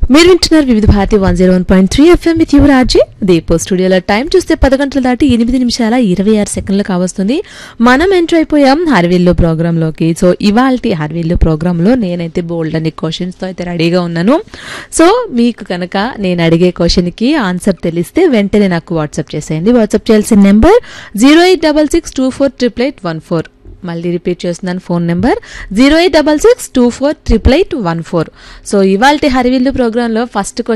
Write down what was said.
మీరు వింటున్నారు Vividha Bharati one zero one point three FM with యువరాజీ దీపో స్టూడియోలో టైం చూస్తే పది గంటలు దాటి ఎనిమిది నిమిషాల ఇరవై ఆరు సెకండ్లు కావస్తుంది మనం ఎంటర్ అయిపోయాం హర్విల్లు ప్రోగ్రాంలోకి సో ఇవాల్టి హర్విల్లు ప్రోగ్రాంలో నేనైతే బోల్డ్ అని క్వశ్చన్స్తో అయితే రెడీగా ఉన్నాను సో మీకు కనుక నేను అడిగే క్వశ్చన్కి ఆన్సర్ తెలిస్తే వెంటనే నాకు వాట్సాప్ చేసేయండి వాట్సాప్ చేయాల్సిన number zero eight double six two four triple eight one four మళ్ళీ రిపీట్ చేస్తున్నాను phone number zero eight double six two four triple eight one four so ఇవాళ హరివిల్లు ప్రోగ్రాంలో ఫస్ట్